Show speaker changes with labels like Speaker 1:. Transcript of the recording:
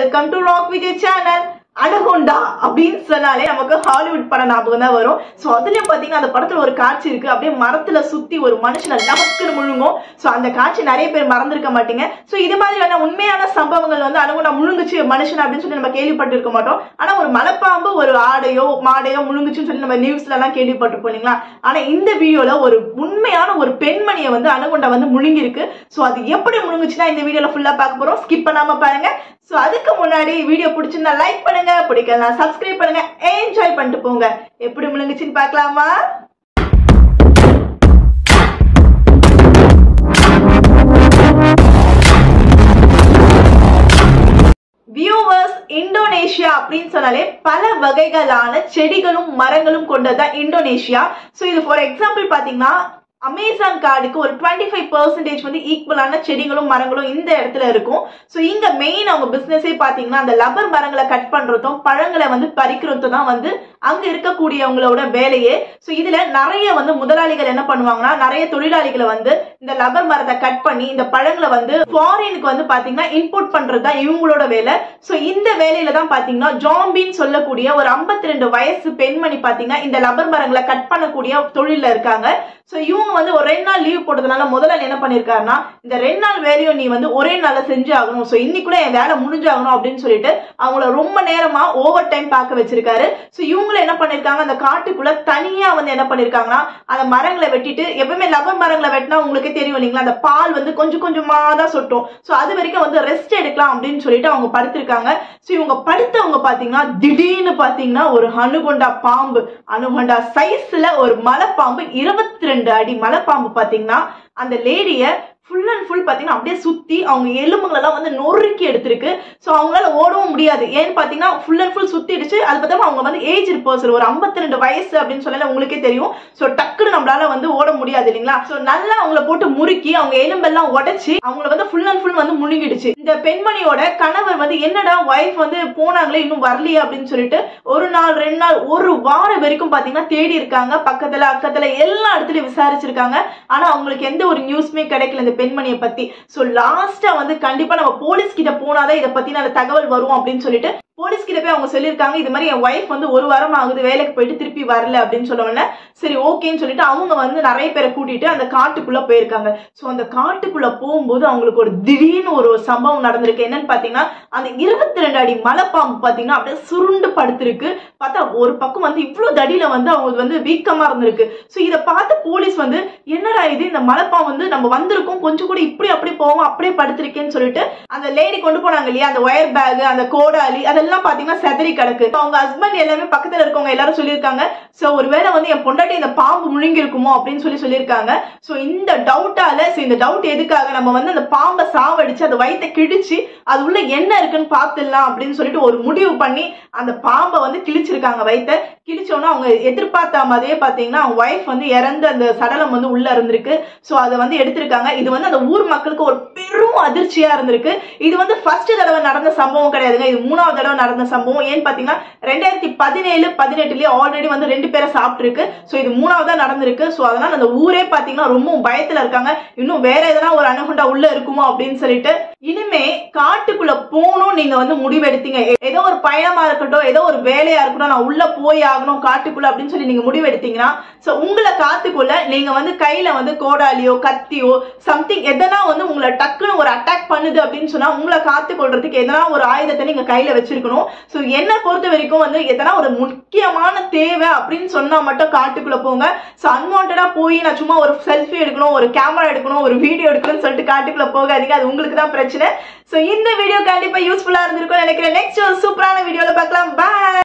Speaker 1: welcome to rock Vijay channel anaconda அப்படின்னு சொன்னாலே நமக்கு ஹாலிவுட் படம் ஞாபகம் தான் வரும் ஸோ அதுலயும் பாத்தீங்கன்னா அந்த படத்துல ஒரு காட்சி இருக்கு அப்படியே மரத்துல சுத்தி ஒரு மனுஷனை நமக்குன்னு முழுங்கும் ஸோ அந்த காட்சி நிறைய பேர் மறந்துருக்க மாட்டீங்க ஸோ இது மாதிரியான உண்மையான சம்பவங்கள் வந்து அனகொண்டா முழுங்குச்சு மனுஷன் அப்படின்னு சொல்லி நம்ம கேள்விப்பட்டிருக்க மாட்டோம் ஆனா ஒரு மலைப்பாம்பு ஒரு ஆடையோ மாடையோ முழுங்குச்சுன்னு சொல்லி நம்ம நியூஸ்ல எல்லாம் கேள்விப்பட்டிருப்போம் இல்லைங்களா ஆனா இந்த வீடியோல ஒரு உண்மையான ஒரு பெண்மணியை வந்து அனகொண்டா வந்து முழுங்கிருக்கு ஸோ அது எப்படி முழுங்குச்சுன்னா இந்த வீடியோல ஃபுல்லா பார்க்க போறோம் ஸ்கிப் பண்ணாம பாருங்க ஸோ அதுக்கு முன்னாடி வீடியோ பிடிச்சிருந்தா லைக் பண்ணுங்க பிடிக்கலாம் சப்ஸ்கிரைப் பண்ணுங்க என்ஜாய் பண்ணிட்டு போங்க எப்படி முழுங்குச்சுன்னு பார்க்கலாமா வியூவர்ஸ் இந்தோனேஷியா அப்படின்னு சொன்னாலே பல வகைகளான செடிகளும் மரங்களும் கொண்டதுதான் இந்தோனேஷியா ஸோ இது ஃபார் எக்ஸாம்பிள் பார்த்தீங்கன்னா அமேசான் காடுக்கு ஒரு டுவெண்ட்டி ஃபைவ் பர்சன்டேஜ் வந்து ஈக்குவலான செடிகளும் மரங்களும் இந்த இடத்துல இருக்கும் ஸோ இங்க மெயின் அவங்க பிசினஸே பார்த்தீங்கன்னா அந்த லப்பர் மரங்களை கட் பண்றதும் பழங்களை வந்து பறிக்கிறதும் தான் வந்து அங்க இருக்கக்கூடியவங்களோட வேலையே ஸோ இதுல நிறைய வந்து முதலாளிகள் என்ன பண்ணுவாங்கன்னா நிறைய தொழிலாளிகளை வந்து இந்த லப்பர் மரத்தை கட் பண்ணி இந்த பழங்களை வந்து ஃபாரினுக்கு வந்து பாத்தீங்கன்னா இம்போர்ட் பண்றது தான் இவங்களோட வேலை ஸோ இந்த வேலையில தான் பாத்தீங்கன்னா ஜாம்பின்னு சொல்லக்கூடிய ஒரு 52 ரெண்டு வயசு பெண்மணி பாத்தீங்கன்னா இந்த லப்பர் மரங்களை கட் பண்ணக்கூடிய தொழில இருக்காங்க ஸோ இவங்க வந்து ஒரு ரெண்டு நாள் லீவ் போட்டதுனால முதலாளி என்ன பண்ணிருக்காருன்னா இந்த ரெண்டு நாள் வேலையும் நீ வந்து ஒரே நாள்ல செஞ்சு ஆகணும் ஸோ இன்னைக்குள்ள என் வேலை முடிஞ்சாகணும் அப்படின்னு சொல்லிட்டு அவங்கள ரொம்ப நேரமா ஓவர் டைம் பார்க்க வச்சிருக்காரு ஸோ இவங்களும் என்ன பண்ணிருக்காங்க அந்த காட்டுக்குள்ள தனியா வந்து என்ன பண்ணிருக்காங்கன்னா அந்த மரங்களை வெட்டிட்டு எப்பவுமே லப்பர் மரங்களை வெட்டினா உங்களுக்கே தெரியும் இல்லைங்களா அந்த பால் வந்து கொஞ்சம் கொஞ்சமா தான் சொட்டும் ஸோ அது வரைக்கும் வந்து ரெஸ்ட் எடுக்கலாம் அப்படின்னு சொல்லிட்டு அவங்க படுத்திருக்காங்க ஸோ இவங்க படுத்தவங்க பாத்தீங்கன்னா திடீர்னு பாத்தீங்கன்னா ஒரு அணுகொண்டா பாம்பு அணுகொண்டா சைஸ்ல ஒரு மலைப்பாம்பு இருபத்தி ரெண்டு அடி மலைப்பாம்பு பாத்தீங்கன்னா அந்த லேடிய ஃபுல் அண்ட் ஃபுல் பார்த்தீங்கன்னா அப்படியே சுற்றி அவங்க எலும்புகளெல்லாம் வந்து நொறுக்கி எடுத்திருக்கு ஸோ அவங்களால ஓடவும் முடியாது ஏன்னு பார்த்தீங்கன்னா ஃபுல் அண்ட் ஃபுல் சுற்றிடுச்சு அது பார்த்தா அவங்க வந்து ஏஜ் பர்சன் ஒரு 52 ரெண்டு வயசு அப்படின்னு சொல்லல உங்களுக்கே தெரியும் ஸோ டக்குன்னு நம்மளால வந்து ஓட முடியாது இல்லைங்களா ஸோ நல்லா அவங்கள போட்டு முறுக்கி அவங்க எலும்பெல்லாம் உடைச்சி அவங்கள வந்து ஃபுல் அண்ட் ஃபுல் வந்து முழுங்கிடுச்சு இந்த பெண்மணியோட கணவர் வந்து என்னடா ஒய்ஃப் வந்து போனாங்களே இன்னும் வரலையே அப்படின்னு சொல்லிட்டு ஒரு நாள் ரெண்டு நாள் ஒரு வாரம் வரைக்கும் பார்த்தீங்கன்னா தேடி இருக்காங்க பக்கத்துல அக்கத்துல எல்லா இடத்துலயும் விசாரிச்சிருக்காங்க ஆனா அவங்களுக்கு எந்த ஒரு நியூஸ்மே கிடைக்கல இந்த பெண்மணியை பத்தி சோ லாஸ்டா வந்து கண்டிப்பா நம்ம போலீஸ் கிட்ட போனாதான் இதை பத்தின அந்த தகவல் வரும் அப்படின்னு சொல்லிட்டு போலீஸ் கிட்ட போய் அவங்க சொல்லியிருக்காங்க இது மாதிரி என் ஒய்ஃப் வந்து ஒரு வாரம் ஆகுது வேலைக்கு போயிட்டு திருப்பி வரல அப்படின்னு சொன்ன உடனே சரி ஓகேன்னு சொல்லிட்டு அவங்க வந்து நிறைய பேரை கூட்டிட்டு அந்த காட்டுக்குள்ள போயிருக்காங்க ஸோ அந்த காட்டுக்குள்ள போகும்போது அவங்களுக்கு ஒரு திடீர்னு ஒரு சம்பவம் நடந்திருக்கு என்னன்னு பாத்தீங்கன்னா அந்த இருபத்தி ரெண்டு அடி மலைப்பாம்பு பாத்தீங்கன்னா அப்படியே சுருண்டு படுத்திருக்கு பார்த்தா ஒரு பக்கம் வந்து இவ்வளவு தடியில வந்து அவங்க வந்து வீக்கமா இருந்திருக்கு ஸோ இதை பார்த்து போலீஸ் வந்து என்னடா இது இந்த மலைப்பாம்பு வந்து நம்ம வந்திருக்கோம் கொஞ்சம் கூட இப்படி அப்படி போவோம் அப்படியே படுத்திருக்கேன்னு சொல்லிட்டு அந்த லேடி கொண்டு போனாங்க இல்லையா அந்த ஒயர் பேக் அந்த கோடாலி அதெல்லாம் பாத்தீங்கன்னா செதறி கிடக்கு இப்ப அவங்க ஹஸ்பண்ட் எல்லாமே பக்கத்துல இருக்கவங்க எல்லாரும் சொல்லியிருக்காங்க சோ ஒருவேளை வந்து என் பொண்டாட்டி இந்த பாம்பு முழுங்கி இருக்குமோ அப்படின்னு சொல்லி சொல்லியிருக்காங்க சோ இந்த டவுட்டால சோ இந்த டவுட் எதுக்காக நம்ம வந்து அந்த பாம்பை சாவடிச்சு அந்த வயித்தை கிழிச்சு அது உள்ள என்ன இருக்குன்னு பார்த்துடலாம் அப்படின்னு சொல்லிட்டு ஒரு முடிவு பண்ணி அந்த பாம்பை வந்து கிழிச்சிருக்காங்க வயித்த கிழிச்சோன்னா அவங்க எதிர்பார்த்த மாதிரியே பாத்தீங்கன்னா அவங்க ஒய்ஃப் வந்து இறந்த அந்த சடலம் வந்து உள்ள இருந்திருக்கு சோ அதை வந்து எடுத்திருக்காங்க இது வந்து அந்த ஊர் மக்களுக்கு ஒரு பெரும் அதிர்ச்சியா இருந்திருக்கு இது வந்து ஃபர்ஸ்ட் தடவை நடந்த சம்பவம் கிடையாதுங்க இது மூணாவது தடவை நடந்த சம்பவம் ஏன்னு பாத்தீங்கன்னா ரெண்டாயிரத்தி பதினேழு பதினெட்டுலயே ஆல்ரெடி வந்து ரெண்டு பேரை சாப்பிட்டுருக்கு ஸோ இது மூணாவதா நடந்திருக்கு ஸோ அதனால அந்த ஊரே பாத்தீங்கன்னா ரொம்ப பயத்துல இருக்காங்க இன்னும் வேற எதனா ஒரு அணுகுண்டா உள்ள இருக்குமோ அப்படின்னு சொல்லிட்டு இனிமே காட்டுக்குள்ள போகணும் நீங்க வந்து முடிவெடுத்தீங்க ஏதோ ஒரு பயணமா இருக்கட்டும் ஏதோ ஒரு வேலையா இருக்கட்டும் நான் உள்ள போய் ஆகணும் காட்டுக்குள்ள அப்படின்னு சொல்லி நீங்க முடிவெடுத்தீங்கன்னா ஸோ உங்களை காத்துக்குள்ள நீங்க வந்து கையில வந்து கோடாலியோ கத்தியோ சம்திங் எதனா வந்து உங்களை டக்குன்னு ஒரு அட்டாக் பண்ணுது அப்படின்னு சொன்னா உங்களை காத்து கொள்றதுக்கு எதனா ஒரு ஆயுதத்தை நீங்க கையில வச்சிருக்கணும் ஸோ என்னை பொறுத்த வரைக்கும் வந்து எதனா ஒரு முக்கியமான தேவை அப்படின்னு சொன்னா மட்டும் காட்டுக்குள்ள போங்க ஸோ அன்வான்டா போய் நான் சும்மா ஒரு செல்ஃபி எடுக்கணும் ஒரு கேமரா எடுக்கணும் ஒரு வீடியோ எடுக்கணும்னு சொல்லிட்டு காட்டுக்குள்ள போகாதீங்க அது உங்களுக்கு தான் பிரச்சனை ஸோ இந்த வீடியோ கண்டிப்பா யூஸ்ஃபுல்லா இருந்திருக்கும் நினைக்கிறேன் நெக்ஸ்ட் ஒரு சூப்பரான வீடியோல பார்க்கலாம் பாய்